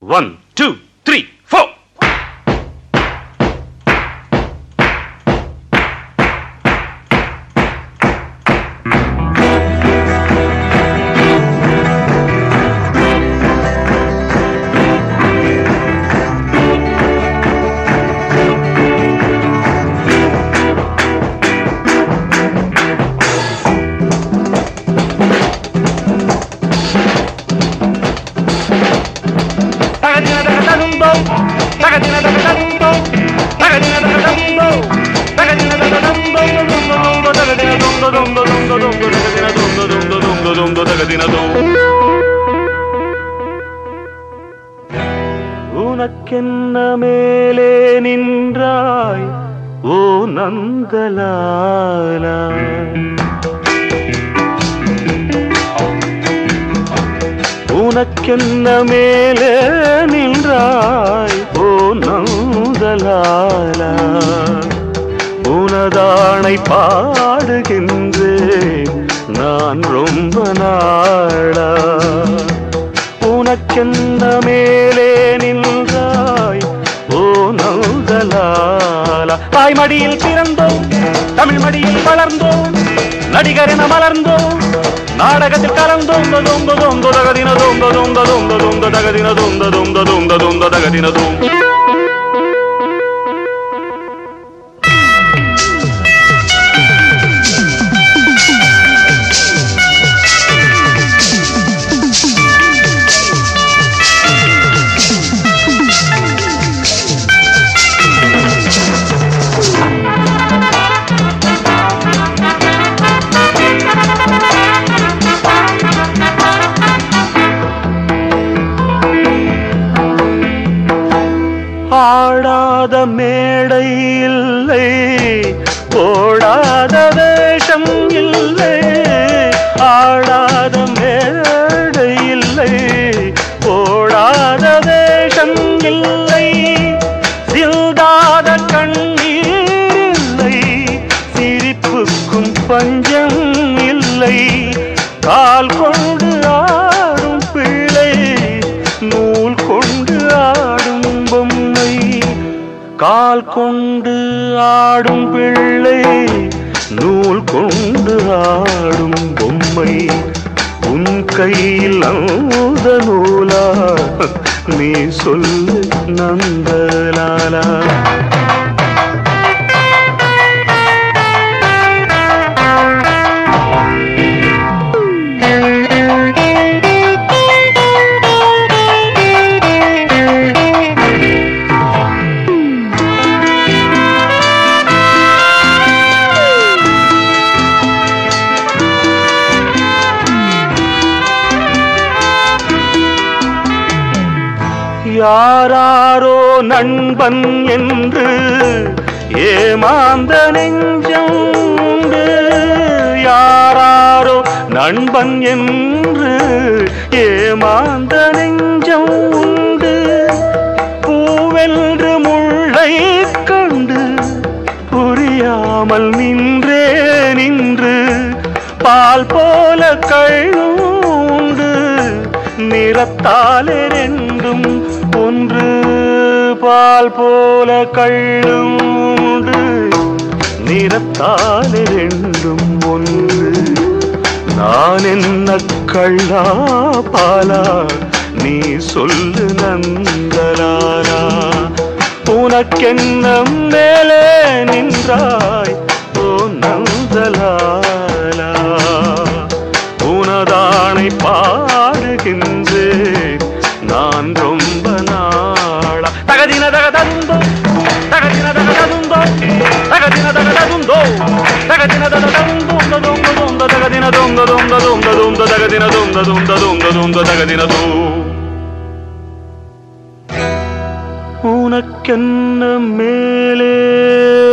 one two three four உனக்கென்ன மேலே நின்றாய் ஓ நந்தலாலா உனக்கென்ன மேலே நின்றாய் ஓ நந்தலாலா உனதானை பாடுகின்றேன் நான் ரொம்ப நாளா உனக்கென்ன மேலே நின்றாய் ஓ நந்தலாலா தாய்மடியில் பிறந்தோம் தமிழ் மடியில் வளர்ந்தோம் நடிகர் என மலர்ந்தோம் நாடகத்தில் கலந்தோம் தொந்த தொந்த தகதின தொந்த தொந்த தொந்த தொந்த தகதின தொந்த தொந்த தொந்த தொந்த தகதின தொந்த ஆடாத மேடை இல்லை போடாத வேஷம் இல்லை ஆடாத மேடை இல்லை போடாத வேஷம் இல்லை சிந்தாத கண்ணீர் இல்லை சிரிப்புக்கும் பஞ்சம் இல்லை கால் கொண்டு ஆடும் பிள்ளை நூல் கொண்டு ஆடும் பொம்மை கால் கொண்டு ஆடும் பிள்ளை நூல் கொண்டு ஆடும் பொம்மை உன் கையில் அந்த நூலா நீ சொல்லு நந்தலாலா யாராரோ நண்பன் என்று ஏமாந்த நெஞ்சம் உண்டு யாராரோ நண்பன் என்று ஏமாந்த நெஞ்சம் உண்டு பூவென்று முள்ளை கண்டு புரியாமல் நின்றே நின்று பால் போல கள்ளும் உண்டு நிறத்தாலே ரெண்டும் ஒன்று பால் போல கள்ளும் உண்டு நிறத்தாலே ரெண்டும் ஒன்று நான் என்ன கள்ளா பாலா நீ சொல்லு நந்தலாலா உனக்கென்ன மேலே நின்றாய் ஓ நந்தலாலா உனதானை பாடுகின்றேன் நான் ரொம்ப நாளா தகதின தகதந்தோ தகதின தகதந்தோ தகதின தகதந்தோ தகதின தகதந்தோ தொந்த தொந்த தகதின தொந்த தொந்த தொந்த தொந்த தகதின தொந்த தொந்த தொந்த தொந்த தகதின தோ உனக்கென்ன மேலே